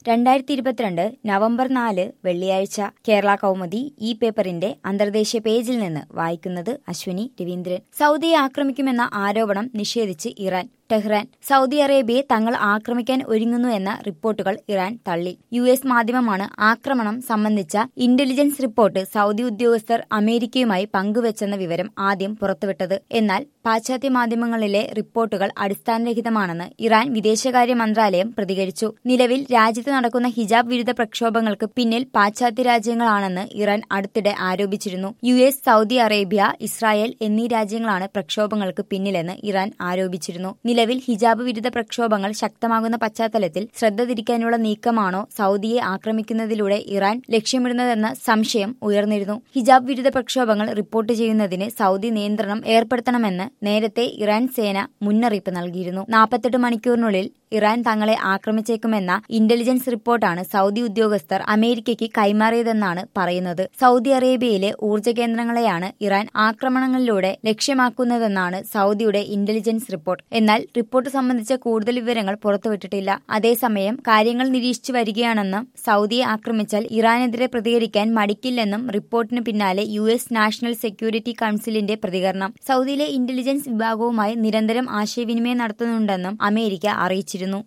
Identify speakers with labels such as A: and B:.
A: രണ്ടായിരത്തി ഇരുപത്തിരണ്ട് നവംബർ നാല് വെള്ളിയാഴ്ച കേരള കൗമുദി ഈ പേപ്പറിന്റെ അന്തർദേശീയ പേജിൽ നിന്ന് വായിക്കുന്നത് അശ്വിനി രവീന്ദ്രൻ സൗദിയെ ആക്രമിക്കുമെന്ന ആരോപണം നിഷേധിച്ച് ഇറാൻ ടെഹ്റാൻ സൗദി അറേബ്യയെ തങ്ങൾ ആക്രമിക്കാൻ ഒരുങ്ങുന്നു എന്ന റിപ്പോർട്ടുകൾ ഇറാൻ തള്ളി യു എസ് മാധ്യമമാണ് ആക്രമണം സംബന്ധിച്ച ഇന്റലിജൻസ് റിപ്പോർട്ട് സൗദി ഉദ്യോഗസ്ഥർ അമേരിക്കയുമായി പങ്കുവച്ചെന്ന വിവരം ആദ്യം പുറത്തുവിട്ടത് എന്നാൽ പാശ്ചാത്യ മാധ്യമങ്ങളിലെ റിപ്പോർട്ടുകൾ അടിസ്ഥാനരഹിതമാണെന്ന് ഇറാൻ വിദേശകാര്യ മന്ത്രാലയം പ്രതികരിച്ചു നിലവിൽ രാജ്യത്ത് നടക്കുന്ന ഹിജാബ് വിരുദ്ധ പ്രക്ഷോഭങ്ങൾക്ക് പിന്നിൽ പാശ്ചാത്യ രാജ്യങ്ങളാണെന്ന് ഇറാൻ അടുത്തിടെ ആരോപിച്ചിരുന്നു U S Saudi Arabia Israel എന്നീ രാജ്യങ്ങളാണ് പ്രക്ഷോഭങ്ങൾക്ക് പിന്നിലെന്ന് ഇറാൻ ആരോപിച്ചിരുന്നു നിലവിൽ ഹിജാബ് വിരുദ്ധ പ്രക്ഷോഭങ്ങൾ ശക്തമാകുന്ന പശ്ചാത്തലത്തിൽ ശ്രദ്ധ തിരിക്കാനുള്ള നീക്കമാണോ സൗദിയെ ആക്രമിക്കുന്നതിലൂടെ ഇറാൻ ലക്ഷ്യമിടുന്നതെന്ന സംശയം ഉയർന്നിരുന്നു ഹിജാബ് വിരുദ്ധ പ്രക്ഷോഭങ്ങൾ റിപ്പോർട്ട് ചെയ്യുന്നതിന് സൗദി നിയന്ത്രണം ഏർപ്പെടുത്തണമെന്ന് നേരത്തെ ഇറാൻ സേന മുന്നറിയിപ്പ് നൽകിയിരുന്നു നാൽപ്പത്തെട്ട് മണിക്കൂറിനുള്ളിൽ ഇറാൻ തങ്ങളെ ആക്രമിച്ചേക്കുമെന്ന ഇന്റലിജൻസ് റിപ്പോർട്ടാണ് സൗദി ഉദ്യോഗസ്ഥർ അമേരിക്കയ്ക്ക് കൈമാറിയതെന്നാണ് പറയുന്നത് സൗദി അറേബ്യയിലെ ഊർജ്ജ കേന്ദ്രങ്ങളെയാണ് ഇറാൻ ആക്രമണങ്ങളിലൂടെ ലക്ഷ്യമാക്കുന്നതെന്നാണ് സൗദിയുടെ ഇന്റലിജൻസ് റിപ്പോർട്ട് എന്നാൽ റിപ്പോർട്ട് സംബന്ധിച്ച കൂടുതൽ വിവരങ്ങൾ പുറത്തുവിട്ടിട്ടില്ല അതേസമയം കാര്യങ്ങൾ നിരീക്ഷിച്ചു വരികയാണെന്നും സൗദിയെ ആക്രമിച്ചാൽ ഇറാനെതിരെ പ്രതികരിക്കാൻ മടിക്കില്ലെന്നും റിപ്പോർട്ടിന് പിന്നാലെ യു എസ് നാഷണൽ സെക്യൂരിറ്റി കൌൺസിലിന്റെ പ്രതികരണം സൗദിയിലെ ഇന്റലിജൻസ് വിഭാഗവുമായി നിരന്തരം ആശയവിനിമയം നടത്തുന്നുണ്ടെന്നും അമേരിക്ക അറിയിച്ചിരുന്നു